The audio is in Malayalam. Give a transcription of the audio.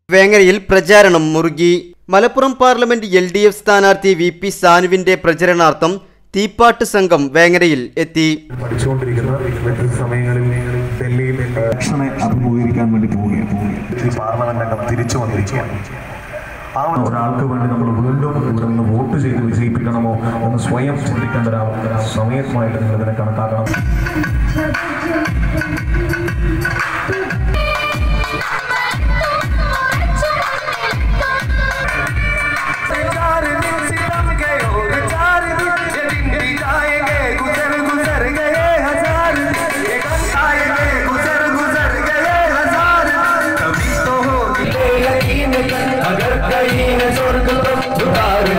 വേങ്ങരയിൽ പ്രചാരണം മുറുകി Malappuram parliament L D F സ്ഥാനാർത്ഥി വി പി സാനുവിന്റെ പ്രചരണാർത്ഥം തീപ്പാട്ട് സംഘം വേങ്ങരയിൽ എത്തി പഠിച്ചുകൊണ്ടിരിക്കുന്ന വ്യത്യസ്ത സമയങ്ങളിൽ ഡൽഹിയിൽ ഇലക്ഷനെ അഭിമുഖീകരിക്കാൻ വേണ്ടി പോവുകയാണ് ഈ പാർലമെന്റ് അംഗം തിരിച്ചു വന്നിരിക്കുകയാണ് ആ ഒരാൾക്ക് വേണ്ടി നമ്മൾ വീണ്ടും ഇവിടെ നിന്ന് വോട്ട് ചെയ്ത് വിജയിപ്പിക്കണമോ എന്ന് സ്വയം ചിന്തിക്കേണ്ട ഒരു സമയമായിട്ട് നിങ്ങൾ ഇതിനെ കണക്കാക്കണം चार दिन सितम के और चार दिन ये दिन भी जाएंगे गुजर गुजर गए हजार ये गम आएंगे गुजर गुजर गए हजार कभी तो होगी यकीन कर अगर कहीं है स्वर्ग तो उतार